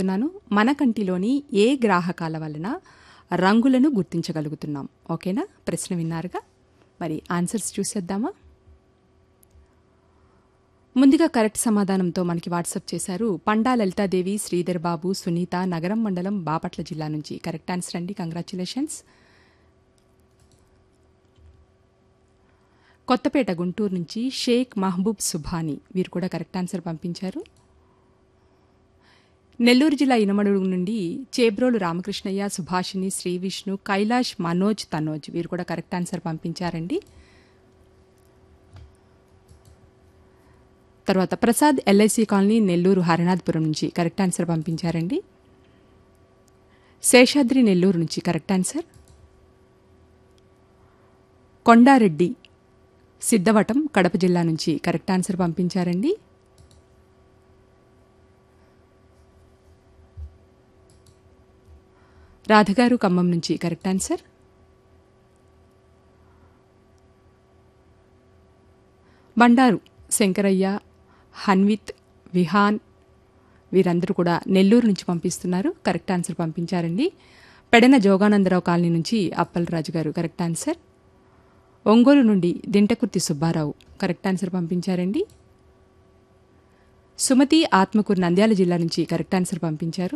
అడుగుతున్నాను మన కంటిలోని ఏ గ్రాహకాల వలన రంగులను గుర్తించగలుగుతున్నాం ఓకేనా ప్రశ్న విన్నారుగా మరి ఆన్సర్స్ చూసేద్దామా ముందుగా కరెక్ట్ సమాధానంతో మనకి వాట్సాప్ చేశారు పండా లలితాదేవి శ్రీధర్ బాబు సునీత నగరం మండలం బాపట్ల జిల్లా నుంచి కరెక్ట్ ఆన్సర్ అండి కంగ్రాచులేషన్స్ కొత్తపేట గుంటూరు నుంచి షేక్ మహబూబ్ సుభాని వీరు కూడా కరెక్ట్ ఆన్సర్ పంపించారు నెల్లూరు జిల్లా ఇనమడుగు నుండి చేబ్రోలు రామకృష్ణయ్య సుభాషిణి శ్రీ విష్ణు కైలాష్ మనోజ్ తనోజ్ వీరు కూడా కరెక్ట్ ఆన్సర్ పంపించారండి తర్వాత ప్రసాద్ ఎల్ఐసి కాలనీ నెల్లూరు హరినాథ్పురం నుంచి కరెక్ట్ ఆన్సర్ పంపించారండి శేషాద్రి నెల్లూరు నుంచి కరెక్ట్ ఆన్సర్ కొండారెడ్డి సిద్ధవటం కడప జిల్లా నుంచి కరెక్ట్ ఆన్సర్ పంపించారండి రాధగారు ఖమ్మం నుంచి కరెక్ట్ ఆన్సర్ బండారు శంకరయ్య హన్విత్ విహాన్ వీరందరూ కూడా నెల్లూరు నుంచి పంపిస్తున్నారు కరెక్ట్ ఆన్సర్ పంపించారండి పెడన జోగానందరావు కాలనీ నుంచి అప్పలరాజు గారు కరెక్ట్ ఆన్సర్ ఒంగోలు నుండి దింటకుర్తి సుబ్బారావు కరెక్ట్ ఆన్సర్ పంపించారండి సుమతి ఆత్మకూరు నంద్యాల జిల్లా నుంచి కరెక్ట్ ఆన్సర్ పంపించారు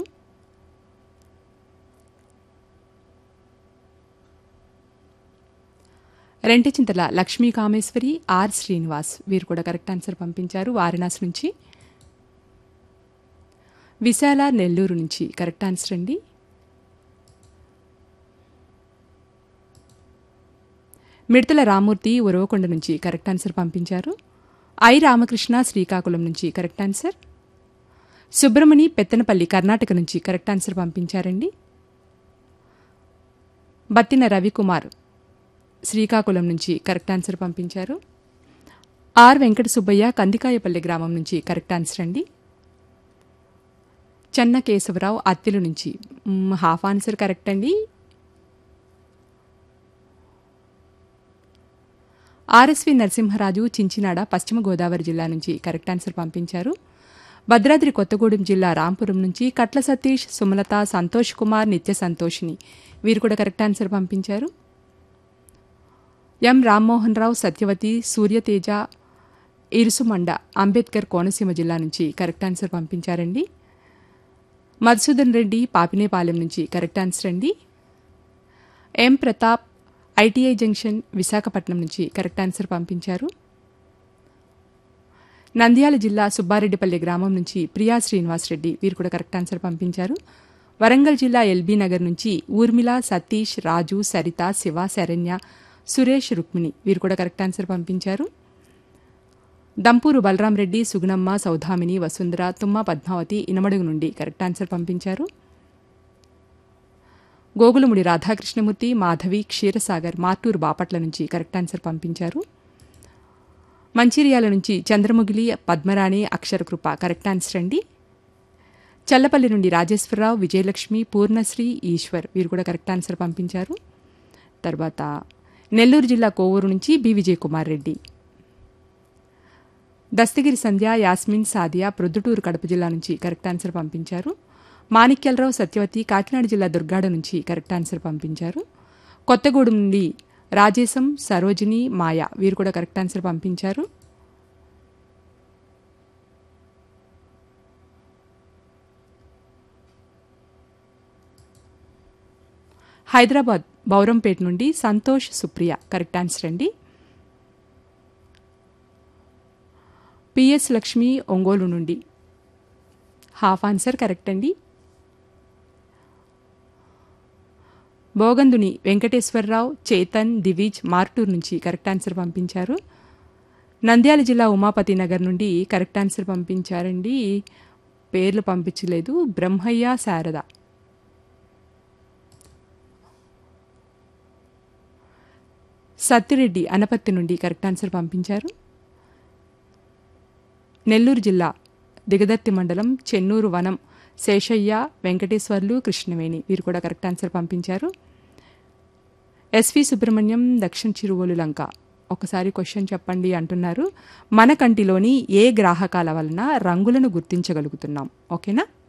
రెంటచింతల లక్ష్మీ కామేశ్వరి ఆర్ శ్రీనివాస్ వీరు కూడా కరెక్ట్ ఆన్సర్ పంపించారు వారణాసి నుంచి విశాల నెల్లూరు నుంచి కరెక్ట్ ఆన్సర్ అండి మిడతల రామూర్తి ఉరవకొండ నుంచి కరెక్ట్ ఆన్సర్ పంపించారు ఐ రామకృష్ణ శ్రీకాకుళం నుంచి కరెక్ట్ ఆన్సర్ సుబ్రమణి పెత్తనపల్లి కర్ణాటక నుంచి కరెక్ట్ ఆన్సర్ పంపించారండి బత్తిన రవికుమార్ శ్రీకాకుళం నుంచి కరెక్ట్ ఆన్సర్ పంపించారు ఆర్ వెంకట సుబ్బయ్య కందికాయపల్లి గ్రామం నుంచి కరెక్ట్ ఆన్సర్ అండి చెన్న కేశవరావు అత్తిలు నుంచి మ్, హాఫ్ ఆన్సర్ కరెక్ట్ అండి ఆర్ఎస్వి నరసింహరాజు చించినాడ పశ్చిమ గోదావరి జిల్లా నుంచి కరెక్ట్ ఆన్సర్ పంపించారు భద్రాద్రి కొత్తగూడెం జిల్లా రాంపురం నుంచి కట్ల సతీష్ సుమలత సంతోష్ కుమార్ నిత్య సంతోషిని వీరు కూడా కరెక్ట్ ఆన్సర్ పంపించారు ఎం రామ్మోహన్ రావు సత్యవతి సూర్యతేజ ఇరుసుమండ అంబేద్కర్ కోనసీమ జిల్లా నుంచి కరెక్ట్ ఆన్సర్ పంపించారండి మధుసూదన్ రెడ్డి పాపినేపాలెం నుంచి కరెక్ట్ ఆన్సర్ అండి M Pratap ITI junction Visakhapatnam నుంచి కరెక్ట్ ఆన్సర్ పంపించారు నంద్యాల జిల్లా సుబ్బారెడ్డిపల్లి గ్రామం నుంచి ప్రియా శ్రీనివాస్ రెడ్డి వీరు కూడా కరెక్ట్ ఆన్సర్ పంపించారు వరంగల్ జిల్లా ఎల్బీ నగర్ నుంచి ఊర్మిళ సతీష్ రాజు సరిత శివ శరణ్య సురేష్ రుక్మిణి వీరు కూడా కరెక్ట్ ఆన్సర్ పంపించారు దంపూరు బలరాం రెడ్డి సుగుణమ్మ సౌధామిని వసుంధర తుమ్మ పద్మావతి ఇనమడుగు నుండి కరెక్ట్ ఆన్సర్ పంపించారు గోగులముడి రాధాకృష్ణమూర్తి మాధవి క్షీరసాగర్ మార్టూరు బాపట్ల నుంచి కరెక్ట్ ఆన్సర్ పంపించారు మంచిర్యాల నుంచి చంద్రముగిలి పద్మరాణి అక్షరకృప కరెక్ట్ ఆన్సర్ అండి చల్లపల్లి నుండి రాజేశ్వరరావు విజయలక్ష్మి పూర్ణశ్రీ ఈశ్వర్ వీరు కూడా కరెక్ట్ ఆన్సర్ పంపించారు తర్వాత నెల్లూరు జిల్లా కోవూరు నుంచి బి విజయ్ కుమార్ రెడ్డి దస్తగిరి సంధ్య యాస్మిన్ సాదియా ప్రొద్దుటూరు కడప జిల్లా నుంచి కరెక్ట్ ఆన్సర్ పంపించారు మాణిక్యాలరావు సత్యవతి కాకినాడ జిల్లా దుర్గాడ నుంచి కరెక్ట్ ఆన్సర్ పంపించారు కొత్తగూడెం నుండి రాజేశం సరోజిని మాయ వీరు కూడా కరెక్ట్ ఆన్సర్ పంపించారు హైదరాబాద్ బౌరంపేట నుండి సంతోష్ సుప్రియ కరెక్ట్ ఆన్సర్ అండి పిఎస్ లక్ష్మి ఒంగోలు నుండి హాఫ్ ఆన్సర్ కరెక్ట్ అండి బోగందుని వెంకటేశ్వరరావు చేతన్ దివిజ్ మార్టూర్ నుంచి కరెక్ట్ ఆన్సర్ పంపించారు నంద్యాల జిల్లా ఉమాపతి నగర్ నుండి కరెక్ట్ ఆన్సర్ పంపించారండి పేర్లు పంపించలేదు బ్రహ్మయ్య శారద సత్తిరెడ్డి అనపత్తి నుండి కరెక్ట్ ఆన్సర్ పంపించారు నెల్లూరు జిల్లా దిగదత్తి మండలం చెన్నూరు వనం శేషయ్య వెంకటేశ్వర్లు కృష్ణవేణి వీరు కూడా కరెక్ట్ ఆన్సర్ పంపించారు ఎస్వి సుబ్రహ్మణ్యం దక్షిణ చిరువోలు లంక ఒకసారి క్వశ్చన్ చెప్పండి అంటున్నారు మన కంటిలోని ఏ గ్రాహకాల వలన రంగులను గుర్తించగలుగుతున్నాం ఓకేనా